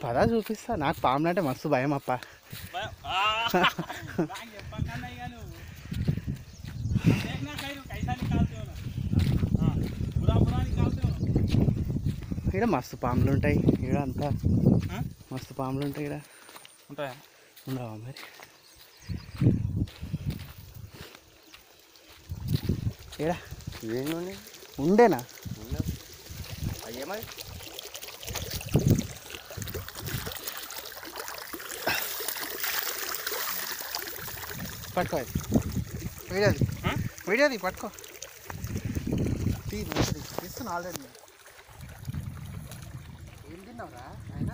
పదా చూపిస్తా నాకు పాములు అంటే మస్తు భయం అప్ప భయం. ఆ! నాకు చెప్పకన్నా ఇక నువ్వు. देखना कहीं कैसा निकालते हो ना हाँ बुरा बुरा निकालते हो ना ఇక్కడ మస్తు పాములు ఉంటాయి ఇక్కడ అంతా हाँ? మస్తు పాములు ఉంటాయి ఇక్కడ ఉంటాయా ఉండవా మరి ఇక్కడ ఏంటండి ఉండేనా అయ్యేమది పట్టుకో అది వీడియోది ఆ? వీడియోది పట్టుకో తీ మంచిది తీస్తున్నా ఆల్రెడీ నేను ఏం తిన్నావురా ఆయన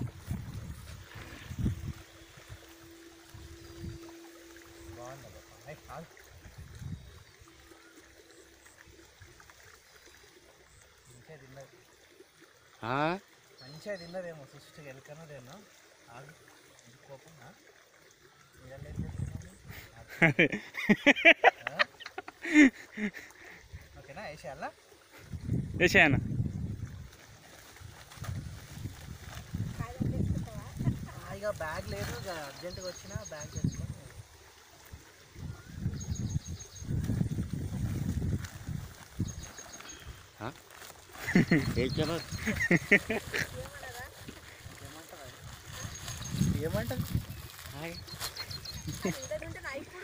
మంచిగా తిన్నదేమో సుష్టి ఎలుకన్నదేమో ఆగు ఇది కోపమా నీళ్ళలో ఏం చేస్తున్నావు? ఓకేనా వేసేయాలా వేసేయన్న ఇక బ్యాగ్ లేదు ఇక అర్జెంటుగా వచ్చినా బ్యాగ్ తెచ్చుకొని ఏమంటారు